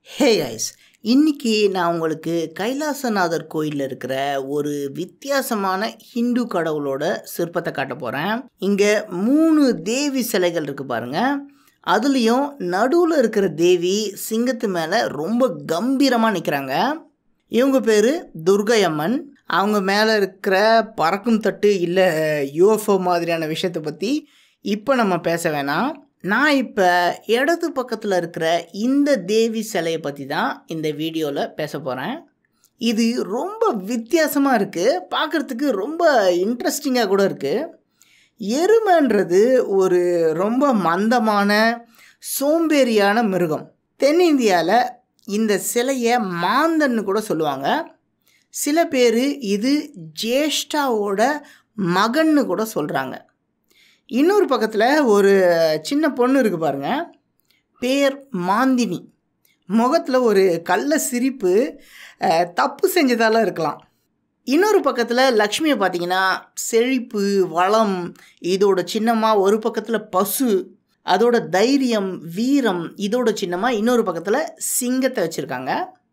ஹே ice இன்னைக்கு நான் உங்களுக்கு கைலாசநாதர் கோயிலில் இருக்கிற ஒரு வித்தியாசமான ஹிந்து கடவுளோட சிற்பத்தை காட்ட போகிறேன் இங்கே மூணு தேவி சிலைகள் இருக்கு பாருங்க அதுலேயும் நடுவில் இருக்கிற தேவி சிங்கத்து மேலே ரொம்ப கம்பீரமாக நிற்கிறாங்க இவங்க பேர் துர்கை அம்மன் அவங்க மேலே இருக்கிற பறக்கும் தட்டு இல்லை யூஎஃப்ஓ மாதிரியான விஷயத்தை பற்றி இப்போ நம்ம பேச வேணாம் நான் இப்போ இடது பக்கத்தில் இருக்கிற இந்த தேவி சிலையை பற்றி தான் இந்த வீடியோவில் பேச போகிறேன் இது ரொம்ப வித்தியாசமாக இருக்குது பார்க்குறதுக்கு ரொம்ப இன்ட்ரெஸ்டிங்காக கூட இருக்குது எருமைன்றது ஒரு ரொம்ப மந்தமான சோம்பேறியான மிருகம் தென்னிந்தியாவில் இந்த சிலையை மாந்தன்னு கூட சொல்லுவாங்க சில பேர் இது ஜேஷ்டாவோட மகன்னு கூட சொல்கிறாங்க இன்னொரு பக்கத்தில் ஒரு சின்ன பொண்ணு இருக்குது பாருங்க பேர் மாந்தினி முகத்தில் ஒரு கள்ள சிரிப்பு அஹ், தப்பு செஞ்சதால இருக்கலாம் இன்னொரு பக்கத்தில் லக்ஷ்மியை பார்த்தீங்கன்னா செழிப்பு வளம் இதோட சின்னமாக ஒரு பக்கத்தில் பசு அதோட தைரியம் வீரம் இதோட சின்னமாக இன்னொரு பக்கத்தில் சிங்கத்தை வச்சுருக்காங்க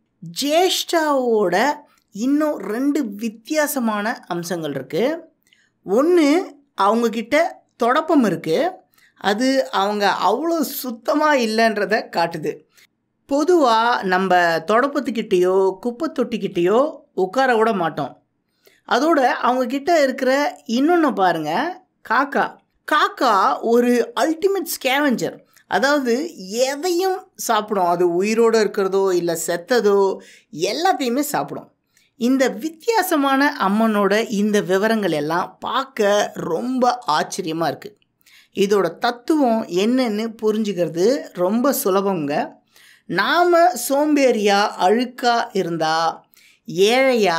ஜேஷ்டாவோட இன்னும் ரெண்டு வித்தியாசமான அம்சங்கள் இருக்குது ஒன்று அவங்கக்கிட்ட தொடப்பம் இருக்குது அது அவங்க அவ்வளோ சுத்தமாக இல்லைன்றத காட்டுது பொதுவாக நம்ம தொடப்பத்துக்கிட்டேயோ குப்பை தொட்டிக்கிட்டேயோ உட்கார விட மாட்டோம் அதோட அவங்கக்கிட்ட இருக்கிற இன்னொன்று பாருங்க காக்கா காக்கா ஒரு அல்டிமேட் ஸ்கேவெஞ்சர் அதாவது எதையும் சாப்பிடும் அது உயிரோடு இருக்கிறதோ இல்லை செத்ததோ எல்லாத்தையுமே சாப்பிடும் இந்த வித்தியாசமான அம்மனோட இந்த விவரங்கள் எல்லாம் பார்க்க ரொம்ப ஆச்சரியமாக இருக்குது இதோட தத்துவம் என்னன்னு புரிஞ்சுக்கிறது ரொம்ப சுலபங்க நாம் சோம்பேறியா அழுக்கா இருந்தால் ஏழையா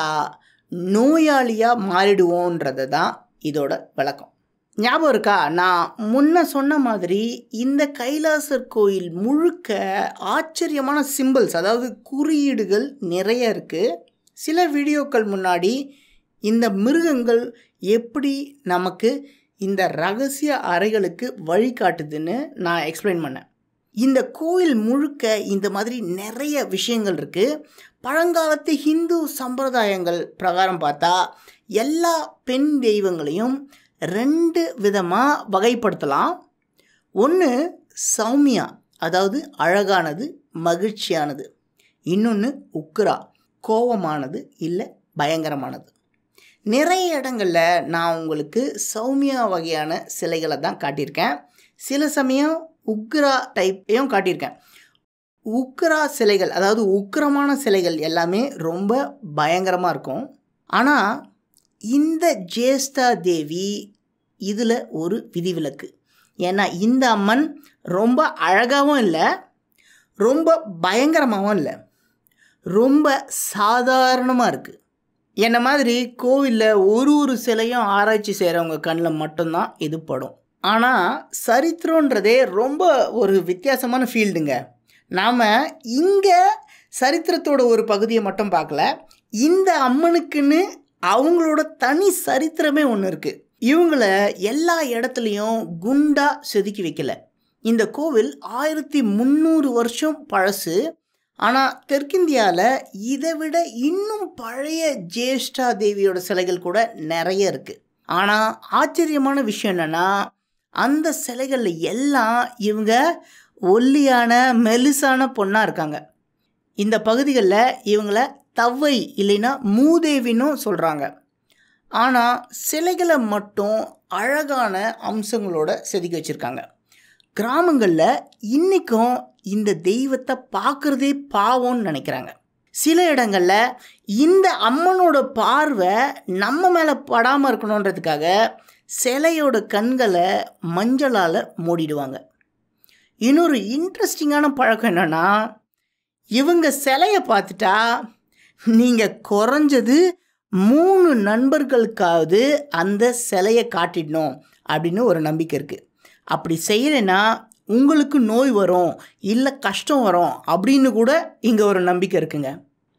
நோயாளியாக மாறிடுவோன்றது தான் இதோட விளக்கம் ஞாபகம் இருக்கா நான் முன்ன சொன்ன மாதிரி இந்த கைலாசர் கோயில் முழுக்க ஆச்சரியமான சிம்பிள்ஸ் அதாவது குறியீடுகள் நிறைய இருக்குது சில வீடியோக்கள் முன்னாடி இந்த மிருகங்கள் எப்படி நமக்கு இந்த ரகசிய அறைகளுக்கு வழிகாட்டுதுன்னு நான் எக்ஸ்பிளைன் பண்ணேன் இந்த கோயில் முழுக்க இந்த மாதிரி நிறைய விஷயங்கள் இருக்குது பழங்காலத்து ஹிந்து சம்பிரதாயங்கள் பிரகாரம் பார்த்தா எல்லா பெண் தெய்வங்களையும் ரெண்டு விதமாக வகைப்படுத்தலாம் ஒன்று சௌமியா அதாவது அழகானது மகிழ்ச்சியானது இன்னொன்று உக்ரா கோவமானது இல்லை பயங்கரமானது நிறைய இடங்களில் நான் உங்களுக்கு சௌமியா வகையான சிலைகளை தான் காட்டியிருக்கேன் சில சமயம் உக்ரா டைப்பையும் காட்டியிருக்கேன் உக்ரா சிலைகள் அதாவது உக்கிரமான சிலைகள் எல்லாமே ரொம்ப பயங்கரமாக இருக்கும் ஆனால் இந்த ஜேஷ்டா தேவி இதில் ஒரு விதிவிலக்கு ஏன்னா இந்த அம்மன் ரொம்ப அழகாகவும் இல்லை ரொம்ப பயங்கரமாகவும் இல்லை ரொம்ப சாதாரணமாக இருக்குது என்ன மாதிரி கோவிலில் ஒரு ஒரு சிலையும் ஆராய்ச்சி செய்கிறவங்க கண்ணில் மட்டும்தான் இது படும் ஆனால் சரித்திரன்றதே ரொம்ப ஒரு வித்தியாசமான ஃபீல்டுங்க நாம் இங்கே சரித்திரத்தோட ஒரு பகுதியை மட்டும் பார்க்கல இந்த அம்மனுக்குன்னு அவங்களோட தனி சரித்திரமே ஒன்று இருக்குது இவங்கள எல்லா இடத்துலையும் குண்டா செதுக்கி வைக்கல இந்த கோவில் ஆயிரத்தி முந்நூறு வருஷம் பழசு ஆனால் தெற்கிந்தியாவில் இதை விட இன்னும் பழைய ஜேஷ்டா தேவியோட சிலைகள் கூட நிறைய இருக்குது ஆனால் ஆச்சரியமான விஷயம் என்னென்னா அந்த சிலைகளில் எல்லாம் இவங்க ஒல்லியான மெலிசான பொண்ணாக இருக்காங்க இந்த பகுதிகளில் இவங்கள தவ்வை இல்லைன்னா மூதேவின்னும் சொல்கிறாங்க ஆனால் சிலைகளை மட்டும் அழகான அம்சங்களோட செதுக்கி வச்சுருக்காங்க கிராமங்களில் இன்றைக்கும் இந்த தெய்வத்தை பார்க்குறதே பாவம்னு நினைக்கிறாங்க சில இடங்களில் இந்த அம்மனோட பார்வை நம்ம மேலே படாமல் இருக்கணுன்றதுக்காக சிலையோட கண்களை மஞ்சளால் மூடிடுவாங்க இன்னொரு இன்ட்ரெஸ்டிங்கான பழக்கம் என்னென்னா இவங்க சிலையை பார்த்துட்டா நீங்கள் குறைஞ்சது மூணு நண்பர்களுக்காவது அந்த சிலையை காட்டிடணும் அப்படின்னு ஒரு நம்பிக்கை இருக்குது அப்படி செய்யலைன்னா உங்களுக்கு நோய் வரும் இல்லை கஷ்டம் வரும் அப்படின்னு கூட இங்கே ஒரு நம்பிக்கை இருக்குங்க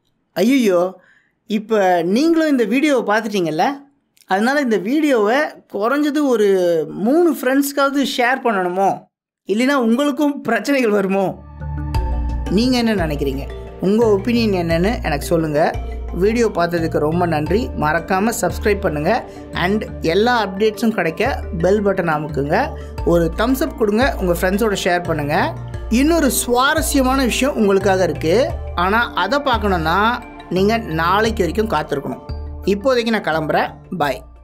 ஐயோ இப்போ நீங்களும் இந்த வீடியோவை பார்த்துட்டீங்கல்ல அதனால் இந்த வீடியோவை குறைஞ்சது ஒரு மூணு ஃப்ரெண்ட்ஸ்க்காவது ஷேர் பண்ணணுமோ இல்லைன்னா உங்களுக்கும் பிரச்சனைகள் வருமோ நீங்கள் என்ன நினைக்கிறீங்க உங்கள் ஒப்பீனியன் என்னன்னு எனக்கு சொல்லுங்கள் வீடியோ பார்த்ததுக்கு ரொம்ப நன்றி மறக்காமல் சப்ஸ்கிரைப் பண்ணுங்கள் அண்ட் எல்லா அப்டேட்ஸும் கிடைக்க பெல் பட்டன் அமுக்குங்க ஒரு தம்ஸ் அப் கொடுங்க உங்கள் ஃப்ரெண்ட்ஸோட ஷேர் பண்ணுங்கள் இன்னொரு சுவாரஸ்யமான விஷயம் உங்களுக்காக இருக்குது ஆனால் அதை பார்க்கணுன்னா நீங்கள் நாளைக்கு வரைக்கும் காத்திருக்கணும் இப்போதைக்கு நான் கிளம்புறேன் பாய்